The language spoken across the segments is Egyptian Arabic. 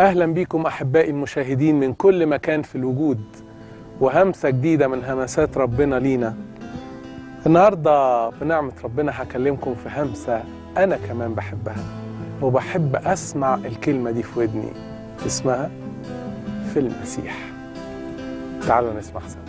أهلا بكم أحبائي المشاهدين من كل مكان في الوجود وهمسة جديدة من همسات ربنا لينا النهاردة بنعمة ربنا هكلمكم في همسة أنا كمان بحبها وبحب أسمع الكلمة دي في ودني اسمها في المسيح تعالوا نسمع سوا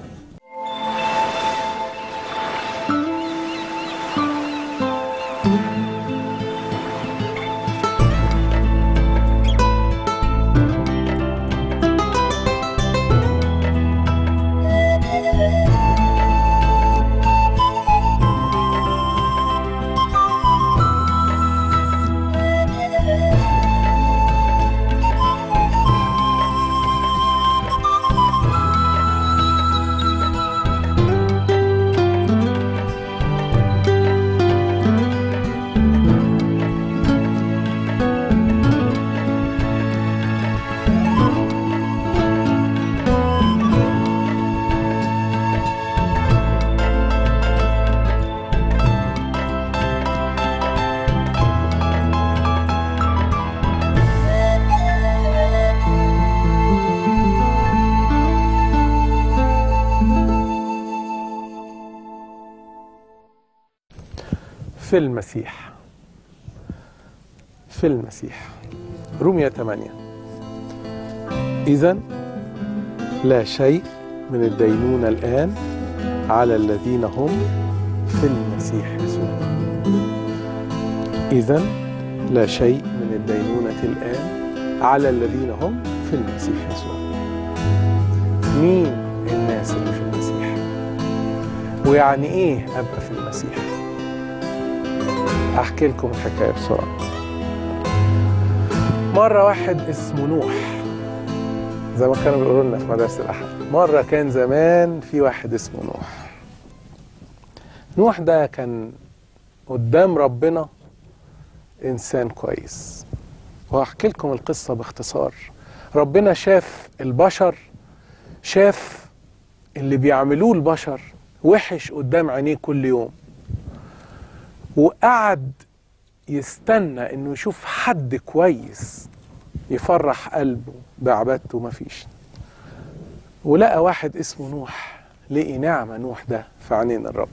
في المسيح في المسيح رومية 8 إذا لا شيء من الدينونة الآن على الذين هم في المسيح يسوع إذا لا شيء من الدينونة الآن على الذين هم في المسيح يسوع مين الناس اللي في المسيح ويعني ايه ابقى في المسيح احكي لكم الحكايه بسرعه مره واحد اسمه نوح زي ما كانوا بيقولوا لنا في مدرسه الاحد مره كان زمان في واحد اسمه نوح نوح ده كان قدام ربنا انسان كويس وهحكي لكم القصه باختصار ربنا شاف البشر شاف اللي بيعملوه البشر وحش قدام عينيه كل يوم وقعد يستنى انه يشوف حد كويس يفرح قلبه بعبادته مفيش ولقى واحد اسمه نوح لقي نعمة نوح ده في عينين الرب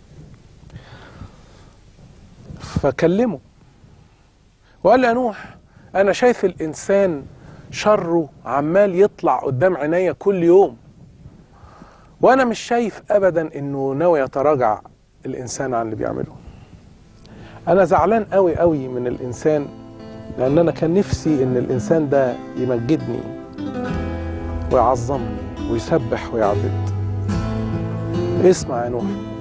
فكلمه وقال له يا نوح انا شايف الانسان شره عمال يطلع قدام عينيا كل يوم وانا مش شايف ابدا انه ناوي يتراجع الانسان عن اللي بيعمله انا زعلان قوي قوي من الانسان لان انا كان نفسي ان الانسان ده يمجدني ويعظمني ويسبح ويعبد اسمع يا نوح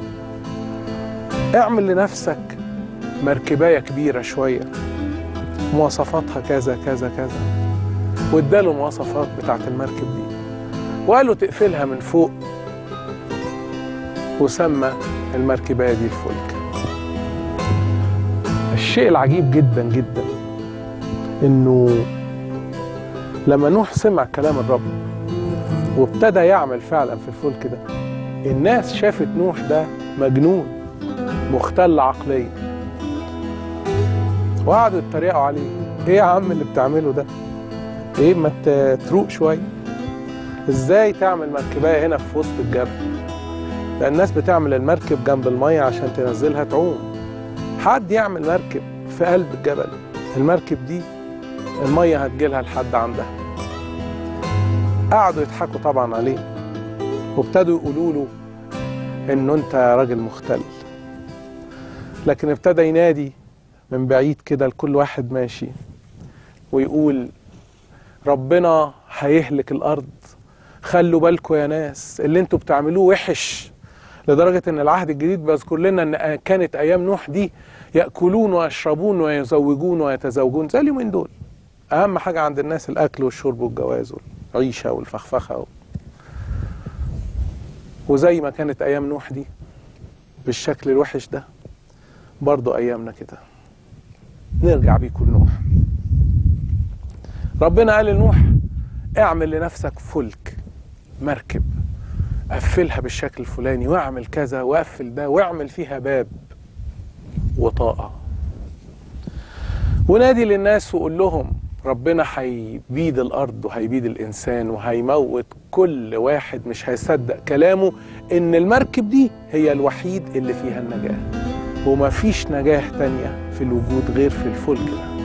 اعمل لنفسك مركبايه كبيره شويه مواصفاتها كذا كذا كذا واداله المواصفات بتاعت المركب دي وقال له تقفلها من فوق وسمى المركبايه دي الفلك الشيء العجيب جدا جدا انه لما نوح سمع كلام الرب وابتدى يعمل فعلا في الفلك ده الناس شافت نوح ده مجنون مختل عقليا وقعدوا يتريقوا عليه ايه يا عم اللي بتعمله ده ايه ما تروق شويه ازاي تعمل مركبايه هنا في وسط الجبل لان الناس بتعمل المركب جنب الميه عشان تنزلها تعوم حد يعمل مركب في قلب الجبل المركب دي الميه هتجيلها لحد عندها قعدوا يضحكوا طبعا عليه وابتدوا يقولوا له انه انت راجل مختل لكن ابتدى ينادي من بعيد كده لكل واحد ماشي ويقول ربنا هيهلك الارض خلوا بالكم يا ناس اللي انتوا بتعملوه وحش لدرجة ان العهد الجديد بيذكر لنا ان كانت ايام نوح دي يأكلون ويشربون ويزوجون ويتزوجون زي اليومين دول اهم حاجة عند الناس الاكل والشرب والجواز والعيشة والفخفخة و... وزي ما كانت ايام نوح دي بالشكل الوحش ده برضو ايامنا كده نرجع بيكم لنوح ربنا قال لنوح اعمل لنفسك فلك مركب قفلها بالشكل الفلاني واعمل كذا وقفل ده واعمل فيها باب وطاقة ونادي للناس وقول لهم ربنا هيبيد الارض وهيبيد الانسان وهيموت كل واحد مش هيصدق كلامه ان المركب دي هي الوحيد اللي فيها النجاه ومفيش نجاه تانية في الوجود غير في الفلك ده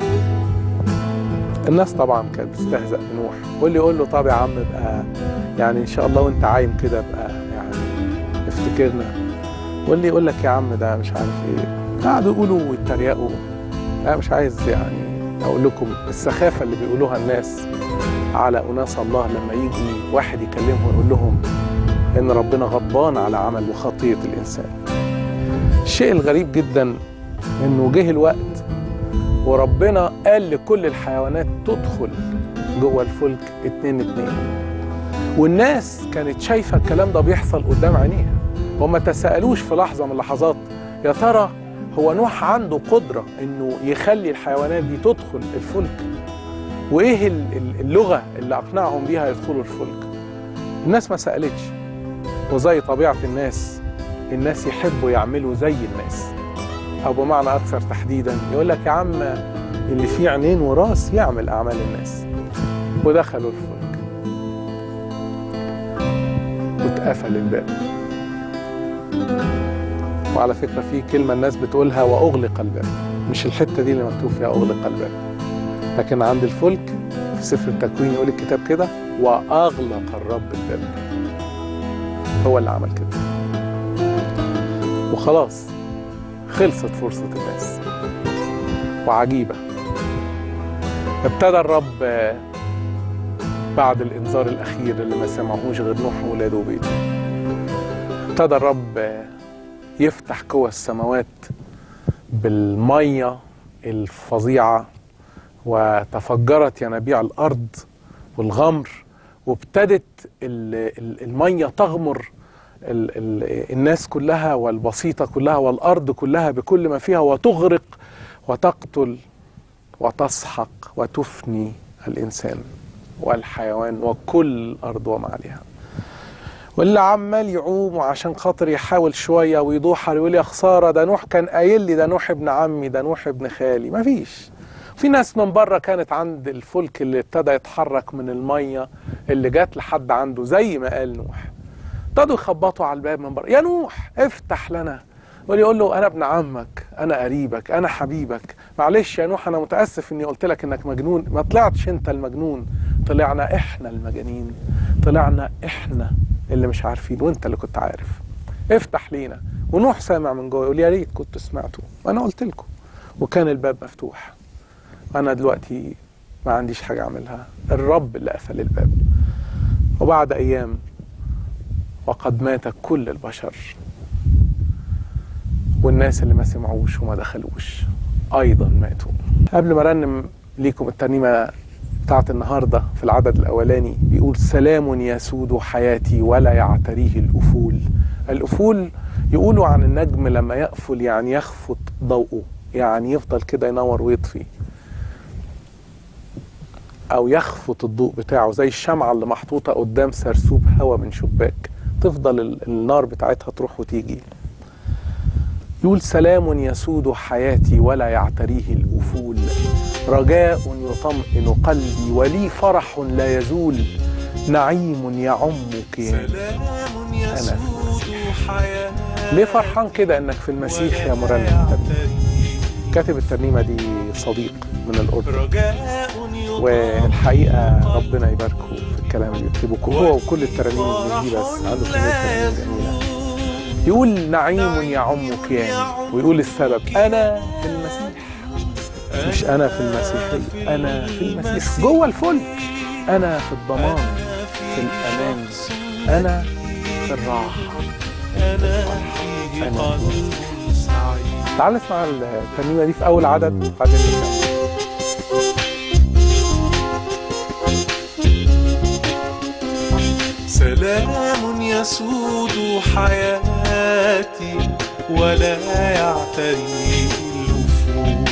الناس طبعا كانت بتستهزأ بنوح واللي يقول له طب يا عم بقى يعني ان شاء الله وانت عايم كده بقى يعني افتكرنا واللي يقول لك يا عم ده مش عارف ايه قعدوا يقولوا ويتريقوا انا مش عايز يعني اقول لكم السخافه اللي بيقولوها الناس على اناس الله لما يجي واحد يكلمهم ويقول لهم ان ربنا غضبان على عمل وخطيه الانسان الشيء الغريب جدا انه جه الوقت وربنا قال لكل الحيوانات تدخل جوه الفلك اتنين اتنين والناس كانت شايفة الكلام ده بيحصل قدام عينيها وما تسألوش في لحظة من اللحظات يا ترى هو نوح عنده قدرة انه يخلي الحيوانات دي تدخل الفلك وايه ال- ال- اللغة اللي اقنعهم بيها يدخلوا الفلك الناس ما سألتش وزي طبيعة الناس الناس يحبوا يعملوا زي الناس او بمعنى اكثر تحديدا يقول لك يا عم اللي فيه عينين وراس يعمل اعمال الناس ودخلوا الفلك واتقفل الباب وعلى فكرة في كلمة الناس بتقولها وأغلق الباب مش الحتة دي اللي مكتوب فيها أغلق الباب لكن عند الفلك في سفر التكوين يقول الكتاب كده وأغلق الرب الباب هو اللي عمل كده وخلاص خلصت فرصة الناس وعجيبة ابتدى الرب آه، بعد الإنذار الأخير اللي ما سمعوش غير نوح وولاده وبيته ابتدى الرب آه، يفتح قوى السماوات بالمية الفظيعة وتفجرت ينابيع الأرض والغمر وابتدت ال- ال- المية تغمر ال ال الناس كلها والبسيطة كلها والأرض كلها بكل ما فيها وتغرق وتقتل وتسحق وتفني الإنسان والحيوان وكل الأرض وما عليها واللي عمال يعوم وعشان خاطر يحاول شوية ويضوحر يقول يا خسارة ده نوح كان قايل لي ده نوح ابن عمي ده نوح ابن خالي مفيش في ناس من بره كانت عند الفلك اللي ابتدى يتحرك من المية اللي جات لحد عنده زي ما قال نوح ابتدوا يخبطوا على الباب من بره يا نوح افتح لنا ويقول له انا ابن عمك انا قريبك انا حبيبك معلش يا نوح انا متاسف اني قلت لك انك مجنون ما طلعتش انت المجنون طلعنا احنا المجانين طلعنا احنا اللي مش عارفين وانت اللي كنت عارف افتح لينا ونوح سامع من جوه يقول يا ريت كنت سمعته وانا قلت لكم وكان الباب مفتوح انا دلوقتي ما عنديش حاجه اعملها الرب اللي قفل الباب وبعد ايام وقد مات كل البشر والناس اللي ما سمعوش وما دخلوش ايضا ماتوا قبل ما ارنم ليكم الترنيمه بتاعت النهارده في العدد الاولاني بيقول سلام يسود حياتي ولا يعتريه الافول الافول يقولوا عن النجم لما يقفل يعني يخفت ضوءه يعني يفضل كده ينور ويطفي او يخفت الضوء بتاعه زي الشمعة اللي محطوطة قدام سرسوب هواء من شباك تفضل ال- النار بتاعتها تروح وتيجي يقول سلام يسود حياتي ولا يعتريه الأفول رجاء يطمئن قلبي ولي فرح لا يزول نعيم يعم كياني سلام يسود حياتي ليه فرحان كده انك في المسيح يا مرنم الترنيمة كاتب الترنيمة دي صديق من الأردن رجاء والحقيقة ربنا يباركه في الكلام اللي بيكتبه هو وكل الترانيم اللي دي بس عنده كمية ترانيم جميلة يقول نعيم يعم كياني ويقول السبب أنا في المسيح مش أنا في المسيحية أنا في المسيح جوه الفلك أنا في الضمان في الأمان أنا في الراحة أنا فيه أنا قلب سعيد تعال نسمع الترنيمة دي في أول عدد بعدين نكمل سلام يسود حياتي ولا يعتري الأفول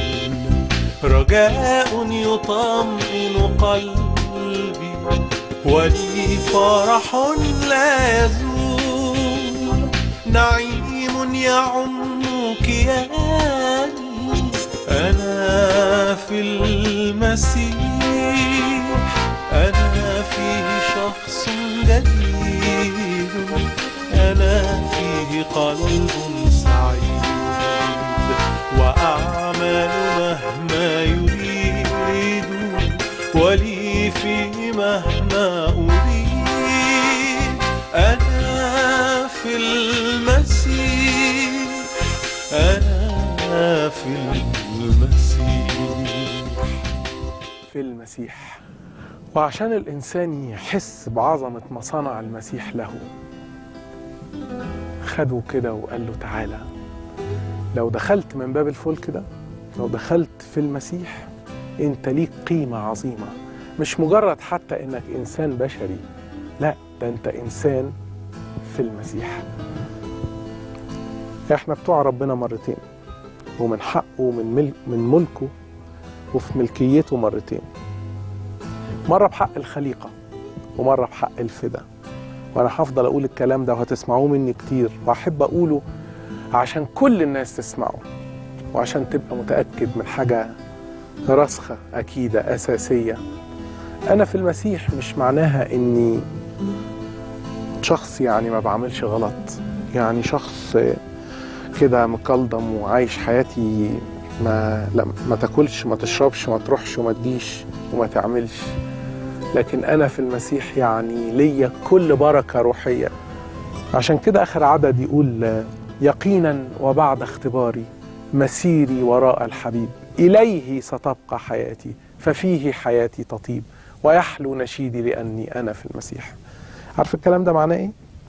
رجاء يطمئن قلبي ولي فرح لا يزول نعيم يعم كياني أنا أنا في المسيح أنا فيه شخص جديد أنا فيه قلب سعيد وأعمل مهما يريد ولي في مهما أريد أنا في المسيح أنا في المسيح في المسيح وعشان الإنسان يحس بعظمة ما صنع المسيح له خده كده وقال له تعالى لو دخلت من باب الفلك ده لو دخلت في المسيح انت ليك قيمة عظيمة مش مجرد حتى انك انسان بشري لا ده انت انسان في المسيح احنا بتوع ربنا مرتين ومن حقه ومن ملك من ملكه وفي ملكيته مرتين مرة بحق الخليقة ومرة بحق الفدا وأنا هفضل أقول الكلام ده وهتسمعوه مني كتير وأحب أقوله عشان كل الناس تسمعه وعشان تبقى متأكد من حاجة راسخة أكيدة أساسية أنا في المسيح مش معناها إني شخص يعني ما بعملش غلط يعني شخص كده مكلضم وعايش حياتي ما لا ما تاكلش ما تشربش ما تروحش وما تجيش وما تعملش لكن انا في المسيح يعني ليا كل بركه روحيه عشان كده اخر عدد يقول يقينا وبعد اختباري مسيري وراء الحبيب اليه ستبقى حياتي ففيه حياتي تطيب ويحلو نشيدي لاني انا في المسيح عارف الكلام ده معناه ايه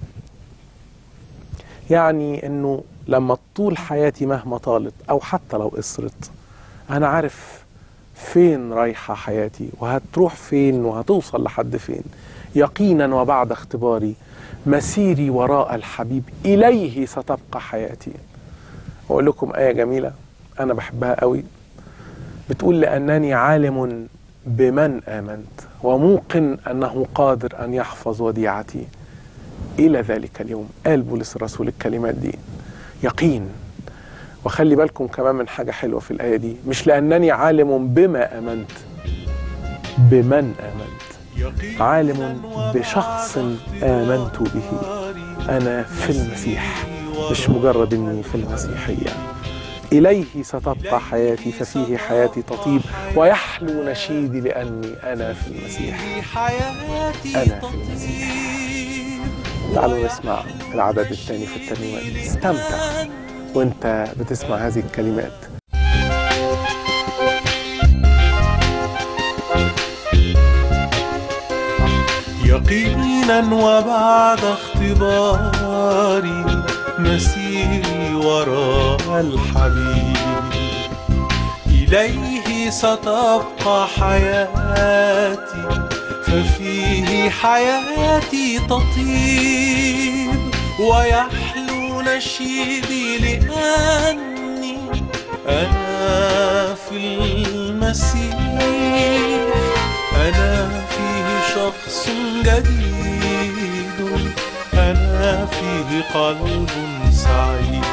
يعني انه لما طول حياتي مهما طالت او حتى لو قصرت انا عارف فين رايحه حياتي وهتروح فين وهتوصل لحد فين يقينا وبعد اختباري مسيري وراء الحبيب اليه ستبقى حياتي اقول لكم ايه جميله انا بحبها قوي بتقول لانني عالم بمن امنت وموقن انه قادر ان يحفظ وديعتي الى ذلك اليوم قال بولس الرسول الكلمات دي يقين وخلي بالكم كمان من حاجة حلوة في الآية دي مش لأنني عالم بما آمنت بمن آمنت عالم بشخص آمنت به أنا في المسيح مش مجرد إني في المسيحية إليه ستبقى حياتي ففيه حياتي تطيب ويحلو نشيدي لأني أنا في المسيح أنا في المسيح تعالوا نسمع العدد الثاني في الترنيمة دي استمتع وانت بتسمع هذه الكلمات يقينا وبعد اختباري مسيري وراء الحبيب إليه ستبقى حياتي ففيه حياتي تطيب ويحلو نشيدي لأني أنا في المسيح أنا فيه شخص جديد أنا فيه قلب سعيد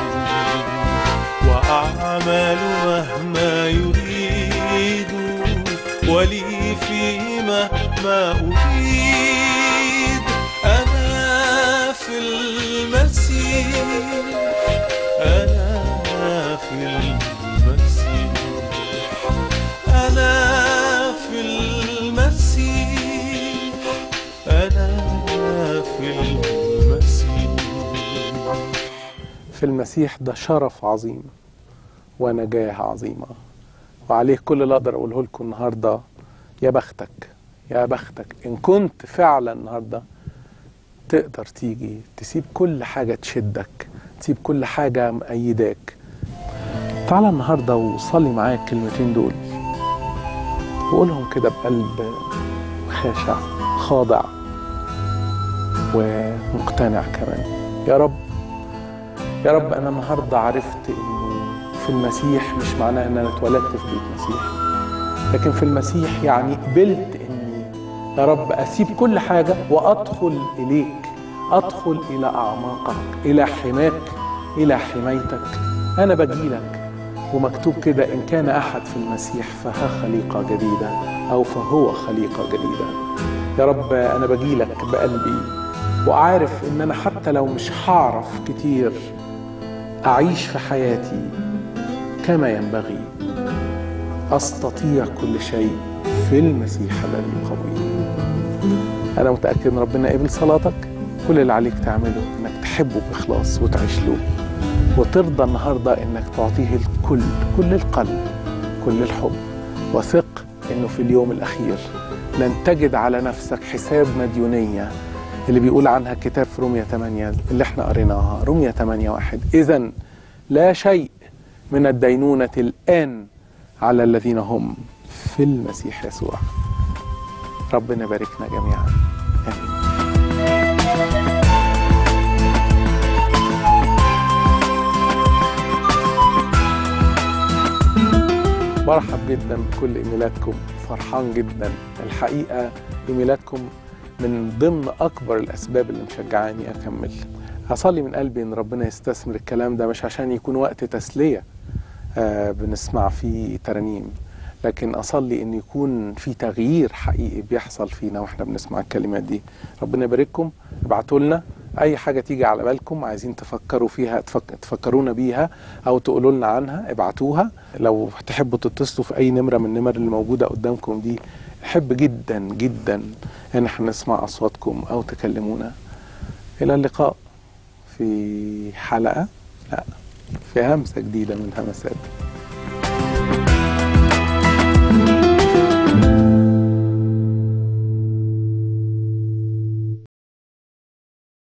وأعمل مهما يريد ولي في مهما أريد أنا في المسيح أنا في المسيح أنا في المسيح أنا في المسيح في المسيح ده شرف عظيم ونجاة عظيمة وعليه كل اللي أقدر أقوله لكم النهاردة يا بختك يا بختك إن كنت فعلا النهاردة تقدر تيجي تسيب كل حاجة تشدك تسيب كل حاجة مأيداك تعالى النهاردة وصلي معايا الكلمتين دول وقولهم كده بقلب خاشع خاضع ومقتنع كمان يا رب يا رب أنا النهاردة عرفت إنه في المسيح مش معناه إن أنا اتولدت في بيت مسيح لكن في المسيح يعني قبلت إني يا رب أسيب كل حاجة وأدخل إليك أدخل إلى أعماقك إلى حماك إلى حمايتك أنا بجيلك ومكتوب كده إن كان أحد في المسيح فها خليقة جديدة أو فهو خليقة جديدة يا رب أنا بجيلك بقلبي وعارف إن أنا حتى لو مش هعرف كتير أعيش في حياتي كما ينبغي أستطيع كل شيء في المسيح الذي يقويني أنا متأكد إن ربنا قبل صلاتك كل اللي عليك تعمله إنك تحبه بإخلاص وتعيش له وترضى النهاردة إنك تعطيه الكل كل القلب كل الحب وثق إنه في اليوم الأخير لن تجد على نفسك حساب مديونية اللي بيقول عنها الكتاب في رومية 8 اللي احنا قريناها رومية 8 واحد إذا لا شيء من الدينونة الآن على الذين هم في المسيح يسوع ربنا يباركنا جميعا آمين برحب جدا بكل ايميلاتكم فرحان جدا الحقيقه ايميلاتكم من ضمن اكبر الاسباب اللي مشجعاني اكمل هصلي من قلبي ان ربنا يستثمر الكلام ده مش عشان يكون وقت تسليه آه بنسمع فيه ترانيم لكن اصلي ان يكون في تغيير حقيقي بيحصل فينا واحنا بنسمع الكلمات دي ربنا يبارككم ابعتوا لنا اي حاجه تيجي على بالكم عايزين تفكروا فيها تفك... تفكرونا بيها او تقولوا لنا عنها ابعتوها لو تحبوا تتصلوا في اي نمره من النمر اللي موجوده قدامكم دي احب جدا جدا ان احنا نسمع اصواتكم او تكلمونا الى اللقاء في حلقه لا في همسه جديده من همسات